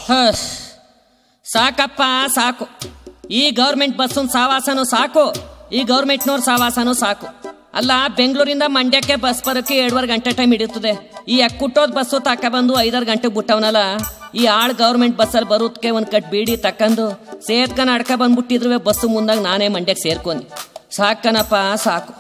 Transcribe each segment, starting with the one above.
ಹಸ್. ಸಾಕಪ್ಪ ಸಾಕು ಈ ಗೌರ್ಮೆಂಟ್ ಬಸ್ಸನ್ ಸಾವಾಸನು ಸಾಕು ಈ ಗೌರ್ಮೆಂಟ್ನವ್ರ ಸಾವಾಸನು ಸಾಕು ಅಲ್ಲ ಬೆಂಗಳೂರಿಂದ ಮಂಡ್ಯಕ್ಕೆ ಬಸ್ ಬರೋಕ್ಕೆ ಎರಡುವರೆ ಗಂಟೆ ಟೈಮ್ ಹಿಡಿಯುತ್ತದೆ ಈ ಅಕ್ಕುಟ್ಟೋದ್ ಬಸ್ಸು ತಕ ಬಂದು ಐದಾರು ಗಂಟೆಗೆ ಬಿಟ್ಟವನಲ್ಲ ಈ ಆಳ್ ಗೌರ್ಮೆಂಟ್ ಬಸ್ಸಲ್ಲಿ ಬರೋದಕ್ಕೆ ಒಂದು ಕಟ್ ಬೀಡಿ ತಕ್ಕಂದು ಸೇತ್ಕನ ಅಡ್ಕ ಬಂದ್ಬಿಟ್ಟಿದ್ರು ಬಸ್ಸು ಮುಂದಾಗ ನಾನೇ ಮಂಡ್ಯಕ್ಕೆ ಸೇರ್ಕೊಂಡಿ ಸಾಕನಪ್ಪ ಸಾಕು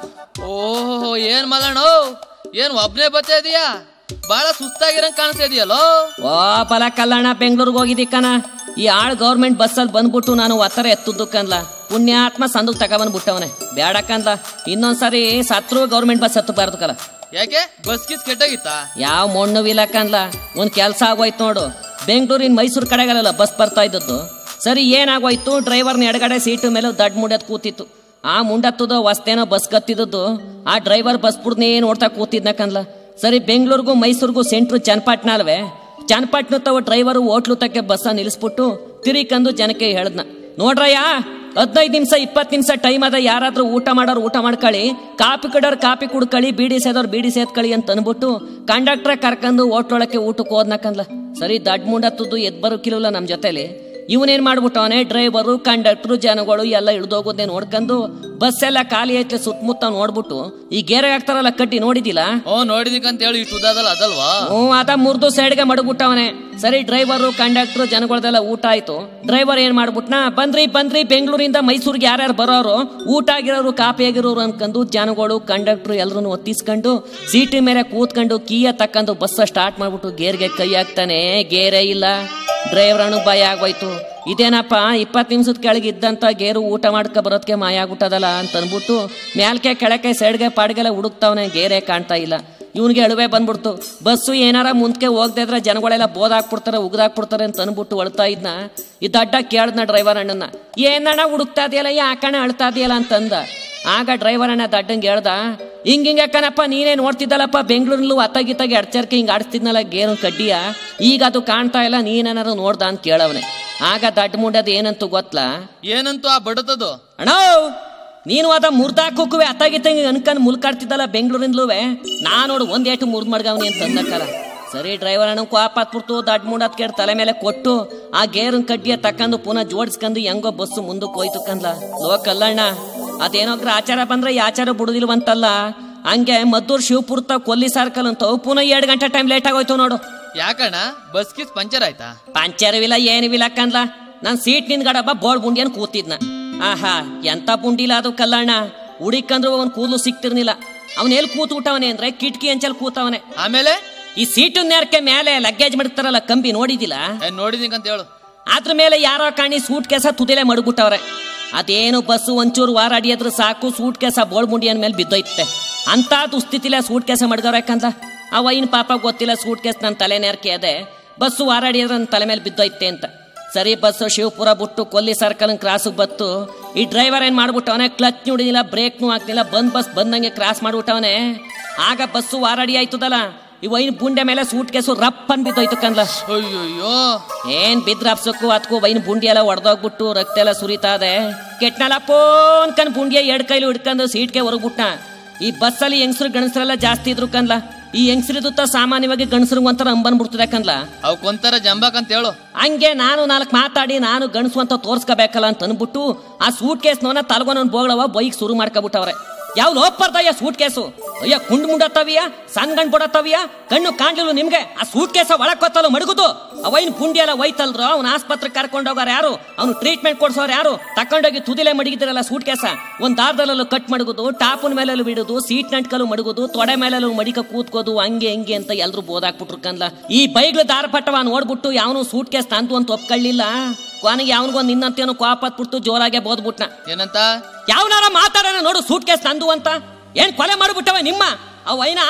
ಓಹೋ ಏನ್ ಮಲಣ್ಣು ಏನ್ ಒಬ್ನೇ ಬತ್ತಾ ಇದೀಯಾ ಬಹಳ ಸುಸ್ತಾಗಿರಂಗ್ ಕಾಣಿಸ್ತಾ ಇದೆಯಲ್ಲೋ ಓ ಬಲ ಕಲ್ಲಣ್ಣ ಬೆಂಗಳೂರಿಗೆ ಹೋಗಿದ್ದಿಕ್ಕನ ಈ ಆಳ್ ಗೌರ್ಮೆಂಟ್ ಬಸ್ಸಲ್ಲಿ ಬಂದ್ಬಿಟ್ಟು ನಾನು ಒತ್ತರ ಎತ್ತುದಕ್ಕನ್ಲ ಪುಣ್ಯಾತ್ಮ ಸಂದುಕ್ ತಗೊಬಂದ್ಬಿಟ್ಟವನೆ ಬೇಡಕ್ಕನ್ಲ ಇನ್ನೊಂದ್ಸರಿ ಸತ್ರು ಗೌರ್ಮೆಂಟ್ ಬಸ್ ಹತ್ತಬಾರ್ದು ಕಲ ಯಾಕೆ ಬಸ್ ಕಿಸ್ ಕೆಟ್ಟಾಗಿತ್ತಾ ಯಾವ ಮಣ್ಣು ವಿಲಕ್ಕನ್ಲ ಒಂದ್ ಕೆಲ್ಸ ಆಗೋಯ್ತು ನೋಡು ಬೆಂಗಳೂರಿನ ಮೈಸೂರು ಕಡೆಗಲ್ಲ ಬಸ್ ಬರ್ತಾ ಇದ್ದದ್ದು ಸರಿ ಏನಾಗೋಯ್ತು ಡ್ರೈವರ್ನ ಎಡಗಡೆ ಸೀಟು ಮೇಲೆ ದಡ್ ಮುಂಡತ್ ಕೂತಿತ್ತು ಆ ಮುಂಡತ್ತದ ವಸ್ತೇನೋ ಬಸ್ ಕತ್ತಿದ್ದದ್ದು ಆ ಡ್ರೈವರ್ ಬಸ್ ಬಿಡ್ನೇ ನೋಡ್ತಾ ಕೂತಿದ್ನಕನ್ಲ ಸರಿ ಬೆಂಗಳೂರಿಗೂ ಮೈಸೂರಿಗೂ ಸೆಂಟ್ರು ಚನ್ನಪಟ್ಟಣ ಅಲ್ವೇ ಚನ್ನಪಟ್ಟಣ ತವ ಡ್ರೈವರು ಹೋಟ್ಲು ತಕ್ಕೆ ಬಸ್ಸ ನಿಲ್ಲಿಸ್ಬಿಟ್ಟು ತಿರಿಕಂದು ಜನಕ್ಕೆ ಹೇಳ್ದ್ನ ನೋಡ್ರಯ್ಯ ಹದಿನೈದು ನಿಮಿಷ ಇಪ್ಪತ್ತು ನಿಮಿಷ ಟೈಮ್ ಅದ ಯಾರಾದ್ರೂ ಊಟ ಮಾಡೋರು ಊಟ ಮಾಡ್ಕೊಳ್ಳಿ ಕಾಪಿ ಕಡೋರ್ ಕಾಪಿ ಕುಡ್ಕೊಳ್ಳಿ ಬೀಡಿ ಸೇದೋರ್ ಬೀಡಿ ಸೇದ್ಕೊಳ್ಳಿ ಅಂತ ಅನ್ಬಿಟ್ಟು ಕಂಡಕ್ಟ್ರ ಕರ್ಕೊಂಡು ಹೋಟ್ಲೊಳಕ್ಕೆ ಊಟಕ್ಕೆ ಹೋದ್ನಕಂದ್ಲ ಸರಿ ದಡ್ ಮುಂಡತ್ತದ್ದು ಎದ್ ಬರೋಕಿಲ್ಲ ನಮ್ಮ ಜೊತೆಲಿ ಇವನೇನ್ ಮಾಡ್ಬಿಟ್ಟವನೆ ಡ್ರೈವರು ಕಂಡಕ್ಟ್ರು ಜನಗಳು ಎಲ್ಲ ಇಳ್ದೋಗೋದೇ ನೋಡ್ಕೊಂಡು ಬಸ್ ಎಲ್ಲ ಖಾಲಿ ಐತೆ ಸುತ್ತಮುತ್ತ ನೋಡ್ಬಿಟ್ಟು ಈ ಗೇರೆ ಹಾಕ್ತಾರಲ್ಲ ಕಟ್ಟಿ ನೋಡಿದಿಲ್ಲ ಓ ನೋಡಿದಿಕ್ಕಂತ ಹೇಳಿ ಇಷ್ಟು ಉದಾದಲ್ಲ ಅದಲ್ವಾ ಹ್ಞೂ ಅದ ಮುರಿದು ಸೈಡ್ಗೆ ಮಡಗ್ಬಿಟ್ಟವನೆ ಸರಿ ಡ್ರೈವರು ಕಂಡಕ್ಟ್ರು ಜನಗಳದೆಲ್ಲ ಊಟ ಆಯ್ತು ಡ್ರೈವರ್ ಏನ್ ಮಾಡ್ಬಿಟ್ನ ಬಂದ್ರಿ ಬಂದ್ರಿ ಬೆಂಗಳೂರಿಂದ ಮೈಸೂರಿಗೆ ಯಾರ್ಯಾರು ಬರೋರು ಊಟ ಆಗಿರೋರು ಕಾಪಿ ಆಗಿರೋರು ಅನ್ಕೊಂಡು ಜನಗಳು ಕಂಡಕ್ಟ್ರು ಎಲ್ಲರೂ ಒತ್ತಿಸ್ಕೊಂಡು ಸೀಟಿ ಮೇಲೆ ಕೂತ್ಕೊಂಡು ಕೀಯ ತಕ್ಕಂಡು ಬಸ್ ಸ್ಟಾರ್ಟ್ ಮಾಡ್ಬಿಟ್ಟು ಗೇರ್ಗೆ ಕೈ ಹಾಕ್ತಾನೆ ಗೇರೇ ಇಲ್ಲ ಡ್ರೈವರ್ ಅನು ಭಯ ಆಗೋಯ್ತು ಇದೇನಪ್ಪ ಇಪ್ಪತ್ತು ನಿಮಿಷದ ಕೆಳಗೆ ಇದ್ದಂತ ಗೇರು ಊಟ ಮಾಡ್ಕೊ ಬರೋದಕ್ಕೆ ಮಾಯ ಆಗ್ಬಿಟ್ಟದಲ್ಲ ಅಂತ ಅನ್ಬಿಟ್ಟು ಮ್ಯಾಲ್ಕೆ ಕೆಳಕ್ಕೆ ಸೈಡ್ಗೆ ಪಾಡ್ಗೆಲ್ಲ ಹುಡುಕ್ತಾವನೆ ಗೇರೇ ಕಾಣ್ತಾ ಇಲ್ಲ ಇವನಿಗೆ ಅಳುವೆ ಬಂದ್ಬಿಡ್ತು ಬಸ್ಸು ಏನಾರ ಮುಂದಕ್ಕೆ ಹೋಗದೆ ಇದ್ರೆ ಜನಗಳೆಲ್ಲ ಬೋದಾಕ್ಬಿಡ್ತಾರೆ ಉಗ್ದಾಕ್ಬಿಡ್ತಾರೆ ಅಂತ ಅನ್ಬಿಟ್ಟು ಅಳ್ತಾ ಇದ್ನ ಈ ದಡ್ಡ ಕೇಳ್ದ್ನ ಡ್ರೈವರ್ ಅಣ್ಣನ ಏನಣ್ಣ ಹುಡುಕ್ತಾ ಇದೆಯಲ್ಲ ಯಾಕಣ್ಣ ಅಳ್ತಾ ಇದೆಯಲ್ಲ ಅಂತಂದ ಆಗ ಡ್ರೈವರ್ ಅಣ್ಣ ದಡ್ಡಂಗೆ ಹೇಳ್ದ ಹಿಂಗ ಹಿಂಗ ಕಣಪ್ಪ ನೀನೇ ನೋಡ್ತಿದ್ದಲ್ಲಪ್ಪ ಬೆಂಗಳೂರಲ್ಲೂ ಅತ್ತಾಗಿತ್ತಾಗಿ ಅಡ್ಚರ್ಕೆ ಹಿಂಗೆ ಆಡಿಸ್ತಿದ್ನಲ್ಲ ಗೇರು ಕಡ್ಡಿಯ ಈಗ ಅದು ಕಾಣ್ತಾ ಇಲ್ಲ ನೀನೇನಾರು ನೋಡ್ದ ಅಂತ ಕೇಳವನೆ ಆಗ ದಡ್ಡ ಮುಂಡದ ಏನಂತು ಗೊತ್ತಾ ಏನಂತೂ ಆ ಬಡತದು ಅಣ್ಣ ನೀನು ಅದ ಮುರ್ದಾಕೋಕುವೆ ಅತ್ತಾಗಿತ್ತಂಗೆ ಅನ್ಕಂಡ್ ಮುಲ್ಕಾಡ್ತಿದ್ದಲ್ಲ ಬೆಂಗಳೂರಿಂದಲೂವೆ ನಾ ನೋಡು ಒಂದ್ ಏಟು ಮುರ್ದ್ ಮಡ್ಗವ್ನಿ ಅಂತ ಅಂದಕ್ಕಲ್ಲ ಸರಿ ಡ್ರೈವರ್ ಅಣ್ಣ ಕೋಪ ಹತ್ಬಿಡ್ತು ದಡ್ ಮುಂಡತ್ ಕೇಳಿ ತಲೆ ಮೇಲೆ ಕೊಟ್ಟು ಆ ಗೇರನ್ ಕಡ್ಡಿಯ ತಕ್ಕಂದು ಪುನಃ ಜೋಡಿಸ್ಕೊಂಡು ಹೆಂಗೋ ಬಸ್ಸು ಮುಂದಕ್ಕೆ ಹೋಯ್ತು ಕಂದ್ಲ ಲೋಕಲ್ಲಣ್ಣ ಅದೇನೋ ಆಚಾರ ಬಂದ್ರೆ ಈ ಆಚಾರ ಬಿಡುದಿಲ್ವಂತಲ್ಲ ಹಂಗೆ ಮದ್ದೂರ್ ಶಿವಪುರ ತ ಕೊಲ್ಲಿ ಸರ್ಕಲ್ ಅಂತ ಪುನಃ ಎರಡು ಗಂಟೆ ಟೈಮ್ ಲೇಟ್ ಆಗೋಯ್ತು ನೋಡು ಯಾಕಣ್ಣ ಬಸ್ ಕಿಸ್ ಪಂಚರ್ ಆಯ್ತಾ ಪಂಚರವಿಲ್ಲ ಏನಿವಿಲ್ಲ ಕಂದ್ಲ ನಾನ್ ಸೀಟ್ ನಿಂದ್ಗಡಬ್ಬ ಬೋಳ್ ಬುಂಡಿಯನ್ ಕೂತಿದ್ನ ಆಹಾ ಎಂತ ಬುಂಡಿಲ್ಲ ಅದು ಕಲ್ಲಣ್ಣ ಹುಡಿಕಂದ್ರು ಅವನ್ ಕೂದಲು ಸಿಕ್ತಿರ್ನಿಲ್ಲ ಅವನ್ ಎಲ್ಲಿ ಕೂತ್ ಬಿಟ್ಟವನೆ ಅಂದ್ರೆ ಕಿಟಕಿ ಅಂಚಲ್ ಕೂತವನೆ ಆಮೇಲೆ ಈ ಸೀಟು ನೇರಕ್ಕೆ ಮೇಲೆ ಲಗ್ಗೇಜ್ ಮಾಡ್ತಾರಲ್ಲ ಕಂಬಿ ನೋಡಿದಿಲ್ಲ ಏನ್ ನೋಡಿದಿಂಕಂತ ಹೇಳು ಅದ್ರ ಮೇಲೆ ಯಾರೋ ಕಾಣಿ ಸೂಟ್ ಕೇಸ ತುದಿಲೆ ಮಡಗ್ಬಿಟ್ಟವ್ರೆ ಅದೇನು ಬಸ್ಸು ಒಂಚೂರು ವಾರ ಅಡಿಯದ್ರ ಸಾಕು ಸೂಟ್ ಕೇಸ ಬೋಳ್ ಮುಂಡಿಯನ್ ಮೇಲೆ ಬಿದ್ದೋಯ್ತೆ ಅಂತ ದುಸ್ಥಿತಿಲ ಸೂಟ್ ಕೇಸ ಮಡ್ಗವ್ರೆ ಯಾಕಂದ ಆ ವೈನ್ ಪಾಪ ಗೊತ್ತಿಲ್ಲ ಸೂಟ್ ಕೇಸ್ ನನ್ನ ತಲೆ ನೇರ್ಕೆ ಅದೆ ಬಸ್ಸು ವಾರ ಅಡಿಯದ್ರ ನನ್ನ ತಲೆ ಮೇಲೆ ಬಿದ್ದೋಯ್ತೆ ಅಂತ ಸರಿ ಬಸ್ಸು ಶಿವಪುರ ಬಿಟ್ಟು ಕೊಲ್ಲಿ ಸರ್ಕಲ್ ಕ್ರಾಸಿಗೆ ಬತ್ತು ಈ ಡ್ರೈವರ್ ಏನ್ ಮಾಡ್ಬಿಟ್ಟವನೆ ಕ್ಲಚ್ ನುಡಿದಿಲ್ಲ ಬ್ರೇಕ್ನು ಹಾಕ್ತಿಲ್ಲ ಬಂದ್ ಬಸ್ ಬಂದಂಗೆ ಕ್ರಾಸ್ ಮಾಡ್ಬಿಟ್ಟವನೆ ಆಗ ಬಸ್ಸು ವಾರಡಿ ಆಯ್ತದಲ್ಲ ಈ ವೈನ್ ಬುಂಡೆ ಮೇಲೆ ಸೂಟ್ ಕೇಸು ರಪ್ ಅನ್ ಬಿದ್ದೋಯ್ತು ಕನ್ಲ ಅಯ್ಯೋಯ್ಯೋ ಏನ್ ಬಿದ್ರಾಪ್ಸಕ್ಕೂ ಅದಕ್ಕೂ ವೈನ್ ಬುಂಡಿ ಎಲ್ಲ ಒಡೆದೋಗ್ಬಿಟ್ಟು ರಕ್ತ ಎಲ್ಲ ಸುರಿತಾ ಇದೆ ಕೆಟ್ನಲ್ಲ ಪೋನ್ ಕಣ್ ಬುಂಡಿಯ ಎರಡ್ ಕೈಲಿ ಹಿಡ್ಕೊಂಡು ಸೀಟ್ಗೆ ಹೊರಗ್ಬಿಟ್ಟ ಈ ಬಸ್ಸಲ್ಲಿ ಹೆಂಗಸರು ಗಣಸರೆಲ್ಲ ಜಾಸ್ತಿ ಇದ್ರು ಕನ್ಲ ಈ ಹೆಂಗಸರಿದುತ್ತ ಸಾಮಾನ್ಯವಾಗಿ ಗಣಸರಿಗೆ ಒಂಥರ ಅಂಬನ್ ಬಿಡ್ತದೆ ಕನ್ಲ ಅವಕ್ಕೊಂಥರ ಜಂಬಾಕಂತ ಹೇಳು ಹಂಗೆ ನಾನು ನಾಲ್ಕು ಮಾತಾಡಿ ನಾನು ಗಣಸು ಅಂತ ತೋರ್ಸ್ಕೋಬೇಕಲ್ಲ ಅಂತ ಅನ್ಬಿಟ್ಟು ಆ ಸೂಟ್ ಕೇಸ್ನವನ್ನ ತಲಗೋನನ್ ಬೋಗಳವ ಬೈಕ್ ಶುರು ಮಾಡ್ಕೊಬಿಟ್ಟವ್ರೆ ಯಾವ ಲೋಪರ್ದಯ್ಯ ಸೂಟ್ ಕೇಸು ಅಯ್ಯ ಕುಂಡ್ ಮುಂಡತ್ತವಿಯ ಸಣ್ಣ ಗಂಡ್ ಬಡತ್ತವಿಯ ಕಣ್ಣು ಕಾಣ್ಲಿಲ್ಲ ನಿಮ್ಗೆ ಆ ಸೂಟ್ ಕೇಸ ಒಳಗ್ ಕೊತ್ತಲ್ಲ ಮಡಗುದು ಅವೈನ್ ಪುಂಡಿ ಎಲ್ಲ ಒಯ್ತಲ್ರು ಅವ್ನ ಆಸ್ಪತ್ರೆ ಕರ್ಕೊಂಡು ಹೋಗಾರ ಯಾರು ಅವ್ನು ಟ್ರೀಟ್ಮೆಂಟ್ ಕೊಡ್ಸೋರು ಯಾರು ತಕೊಂಡೋಗಿ ತುದಿಲೆ ಮಡಗಿದ್ರಲ್ಲ ಸೂಟ್ ಕೇಸ ಒಂದ್ ದಾರದಲ್ಲೂ ಕಟ್ ಮಡಗುದು ಟಾಪನ್ ಮೇಲೆಲ್ಲೂ ಬಿಡುದು ಸೀಟ್ ನಂಟ್ಕಲ್ಲು ಮಡಗುದು ತೊಡೆ ಮೇಲೆಲ್ಲೂ ಮಡಿಕ ಕೂತ್ಕೋದು ಹಂಗೆ ಹಿಂಗೆ ಅಂತ ಎಲ್ರು ಬೋದಾಕ್ಬಿಟ್ರು ಕನ್ಲ ಈ ಬೈಗ್ಲು ದಾರ ಪಟ್ಟವ ನೋಡ್ಬಿಟ್ಟು ಯಾವನು ಸೂಟ್ ಕೇಸ್ ತಂದು ಅಂತ ಒಪ್ಕೊಳ್ಳಿಲ್ಲ ಕೊನೆಗೆ ಯಾವನಿಗೊಂದು ನಿನ್ನಂತೇನು ಕೋಪ ಹತ್ಬಿಟ್ಟು ಜೋರಾಗೆ ಬೋದ್ಬಿಟ್ನ ಏನಂತ ಯಾವನಾರ ಮಾತಾಡೋಣ ನೋಡು ಸೂಟ್ ಕೇಸ್ ನಂದು ಅಂತ ಏನ್ ಕೊಲೆ ಮಾಡ್ಬಿಟ್ಟವ ನಿಮ್ಮ ಆ ವೈನ